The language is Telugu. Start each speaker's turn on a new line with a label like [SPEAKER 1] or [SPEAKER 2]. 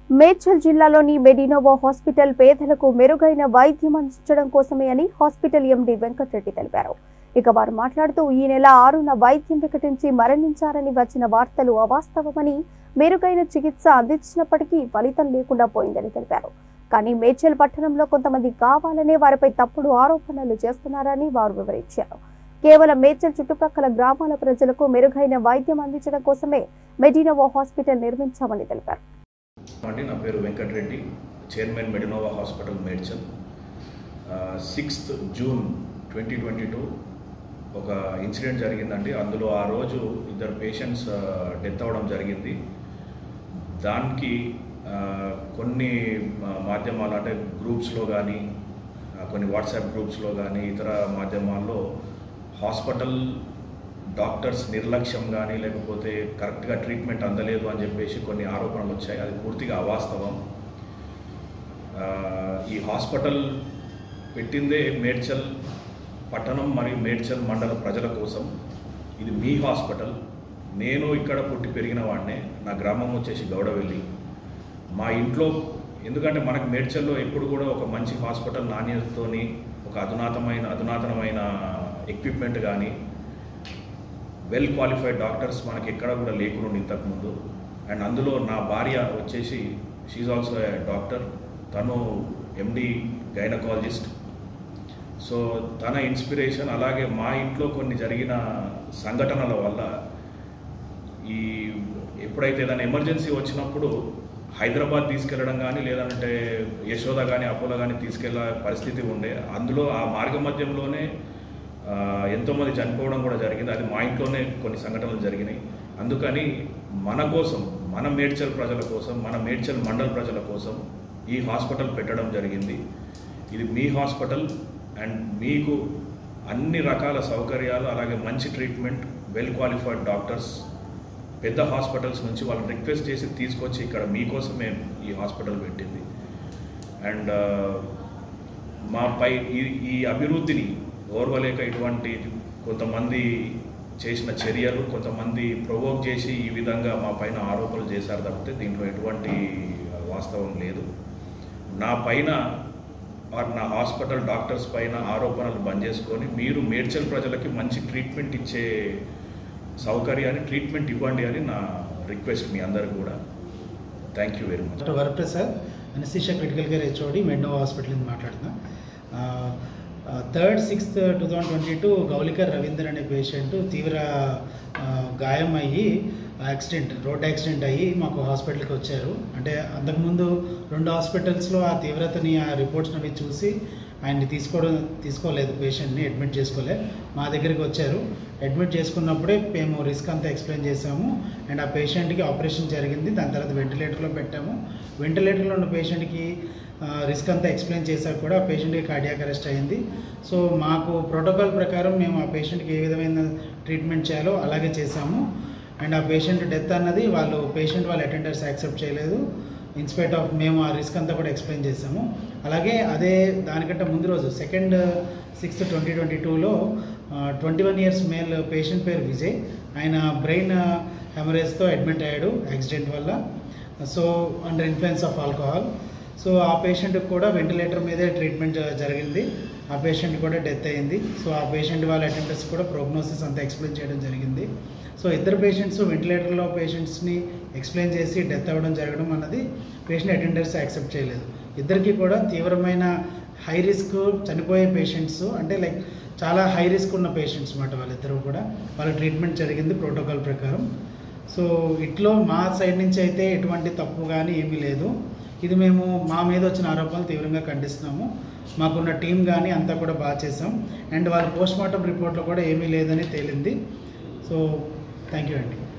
[SPEAKER 1] మేడ్చల్ జిల్లాలోని మెడినోవో హాస్పిటల్ పేదలకు మెరుగైన వైద్యం అందించడం కోసమే అని హాస్పిటల్ ఎండీ వెంకటరెడ్డి తెలిపారు ఇక వారు మాట్లాడుతూ ఈ నెల ఆరున వైద్యం వికటించి మరణించారని వచ్చిన వార్తలు అవాస్తవమని మెరుగైన చికిత్స అందించినప్పటికీ ఫలితం లేకుండా పోయిందని తెలిపారు కానీ మేడ్చల్ పట్టణంలో కొంతమంది కావాలనే వారిపై తప్పుడు ఆరోపణలు చేస్తున్నారని వారు వివరించారు కేవలం మేడ్చల్ చుట్టుప్రక్కల గ్రామాల ప్రజలకు మెరుగైన వైద్యం అందించడం కోసమే మెడినోవో హాస్పిటల్ నిర్మించామని తెలిపారు
[SPEAKER 2] అండి నా పేరు Venkatareddy chairman Medinova hospital Medchal sixth June twenty twenty two ఒక ఇన్సిడెంట్ జరిగిందండి అందులో ఆ రోజు ఇద్దరు పేషెంట్స్ డెత్ అవ్వడం జరిగింది దానికి ఆ, కొన్ని మా- మాధ్యమాలు అంటే గ్రూప్స్లో కానీ కొన్ని వాట్సాప్ గ్రూప్స్లో కానీ ఇతర మాధ్యమాల్లో హాస్పిటల్ డాక్టర్స్ నిర్లక్ష్యం కానీ లేకపోతే కరెక్ట్గా ట్రీట్మెంట్ అందలేదు అని చెప్పేసి కొన్ని ఆరోపణలు వచ్చాయి అది పూర్తిగా అవాస్తవం ఆ, ఈ హాస్పిటల్ పెట్టిందే మేడ్చల్ పట్టణం మరియు మేడ్చల్ మండల ప్రజల కోసం ఇది మీ హాస్పిటల్ నేను ఇక్కడ పుట్టి పెరిగిన వాడినే నా గ్రామం వచ్చేసి గౌడవెల్లి మా ఇంట్లో ఎందుకంటే మనకు మేడ్చల్లో ఎప్పుడు కూడా ఒక మంచి హాస్పిటల్ నాణ్యతతోని ఒక అధునాతమైన అధునాతనమైన ఎక్విప్మెంట్ కానీ వెల్ క్వాలిఫైడ్ డాక్టర్స్ మనకి ఎక్కడ కూడా లేకుండా ఇంతకుముందు అండ్ అందులో నా భార్య వచ్చేసి షీఈ్ ఆల్సో ఏ డాక్టర్ తను ఎండి గైనకాలజిస్ట్ సో తన ఇన్స్పిరేషన్ అలాగే మా ఇంట్లో కొన్ని జరిగిన సంఘటనల వల్ల ఈ ఎప్పుడైతే ఏదైనా ఎమర్జెన్సీ వచ్చినప్పుడు హైదరాబాద్ తీసుకెళ్ళడం కానీ లేదంటే యశోద కానీ అపోలో కానీ తీసుకెళ్ళే పరిస్థితి ఉండే అందులో ఆ మార్గ మధ్యంలోనే ఆ, ఎంతోమంది చనిపోవడం కూడా జరిగింది అది మా ఇంట్లోనే కొన్ని సంఘటనలు జరిగినాయి అందుకని మన కోసం మన మేడ్చల్ ప్రజల కోసం మన మేడ్చల్ మండల్ ప్రజల కోసం ఈ హాస్పిటల్ పెట్టడం జరిగింది ఇది మీ హాస్పిటల్ అండ్ మీకు అన్ని రకాల సౌకర్యాలు అలాగే మంచి ట్రీట్మెంట్ వెల్ క్వాలిఫైడ్ డాక్టర్స్ పెద్ద హాస్పిటల్స్ నుంచి వాళ్ళని రిక్వెస్ట్ చేసి తీసుకొచ్చి ఇక్కడ మీకోసమే ఈ హాస్పిటల్ పెట్టింది అండ్ మాపై ఈ ఈ అభివృద్ధిని ఓర్వలేక ఇటువంటి కొంతమంది చేసిన చర్యలు కొంతమంది ప్రొవోక్ చేసి ఈ విధంగా మా పైన ఆరోపణలు చేశారు తప్పితే దీంట్లో ఎటువంటి వాస్తవం లేదు నా పైన ఆర్ నా హాస్పిటల్ డాక్టర్స్ పైన ఆరోపణలు బంద్ చేసుకొని మీరు మేడ్చల్ ప్రజలకి మంచి ట్రీట్మెంట్ ఇచ్చే సౌకర్యాన్ని ట్రీట్మెంట్ ఇవ్వండి అని నా రిక్వెస్ట్ మీ అందరికి కూడా thank you very much
[SPEAKER 3] doctor Varaprasad anaesthesia critical care HOD మెండో హాస్పిటల్ నుంచి మాట్లాడుతున్నా third sixth two thousand twenty two Gaulikar Ravinder అనే పేషెంట్ తీవ్ర ఆ, గాయం అయ్యి యాక్సిడెంట్ రోడ్ యాక్సిడెంట్ అయ్యి మాకు హాస్పిటల్కి వచ్చారు అంటే అంతకుముందు రెండు హాస్పిటల్స్లో ఆ తీవ్రతని ఆ రిపోర్ట్స్ని అవి చూసి ఆయన్ని తీసుకోవడం తీసుకోలేదు పేషెంట్ని అడ్మిట్ చేసుకోలే మా దగ్గరికి వచ్చారు అడ్మిట్ చేసుకున్నప్పుడే మేము రిస్క్ అంతా ఎక్స్ప్లెయిన్ చేసాము అండ్ ఆ పేషెంట్కి ఆపరేషన్ జరిగింది దాని తర్వాత వెంటిలేటర్లో పెట్టాము వెంటిలేటర్లో ఉన్న పేషెంట్కి రిస్క్ అంతా ఎక్స్ప్లెయిన్ చేశాక కూడా ఆ పేషెంట్కి కార్డియాక్ అరెస్ట్ అయింది సో మాకు ప్రోటోకాల్ ప్రకారం మేము ఆ పేషెంట్కి ఏ విధమైన ట్రీట్మెంట్ చేయాలో అలాగే చేసాము అండ్ ఆ పేషెంట్ డెత్ అన్నది వాళ్ళు పేషెంట్ వాళ్ళ అటెండర్స్ యాక్సెప్ట్ చేయలేదు ఇన్స్పైట్ ఆఫ్ మేము ఆ రిస్క్ అంతా కూడా ఎక్స్ప్లెయిన్ చేసాము అలాగే అదే దానికంటే ముందు రోజు సెకండ్ సిక్స్త్ ట్వంటీ ట్వంటీ టూలో twenty one years male patient పేరు విజయ్ ఆయన బ్రెయిన్ హెమరేజ్తో అడ్మిట్ అయ్యాడు యాక్సిడెంట్ వల్ల so under influence of alcohol so ఆ పేషెంట్కి కూడా వెంటిలేటర్ మీదే ట్రీట్మెంట్ జ- జరిగింది ఆ పేషెంట్ కూడా డెత్ అయింది సో ఆ పేషెంట్ వాళ్ళ అటెండర్స్ కూడా ప్రోగ్నోసిస్ అంతా ఎక్స్ప్లెయిన్ చేయడం జరిగింది సో ఇద్దరు పేషెంట్స్ వెంటిలేటర్లో పేషెంట్స్ని ఎక్స్ప్లెయిన్ చేసి డెత్ అవ్వడం జరగడం అన్నది పేషెంట్ అటెండర్స్ యాక్సెప్ట్ చేయలేదు ఇద్దరికి కూడా తీవ్రమైన హై రిస్క్ చనిపోయే పేషెంట్స్ అంటే లైక్ చాలా హై రిస్క్ ఉన్న పేషెంట్స్ అన్నమాట వాళ్ళిద్దరూ కూడా వాళ్ళ ట్రీట్మెంట్ జరిగింది ప్రోటోకాల్ ప్రకారం సో ఇట్లో మా సైడ్ నుంచి అయితే ఎటువంటి తప్పు కానీ ఏమీ లేదు ఇది మేము మా మీద వచ్చిన ఆరోపణలు తీవ్రంగా ఖండిస్తున్నాము మాకున్న టీం కానీ అంతా కూడా బాగా చేసాం అండ్ వాళ్ళ పోస్ట్ మార్టం రిపోర్ట్లో కూడా ఏమీ లేదని తేలింది సో థ్యాంక్ యూ అండి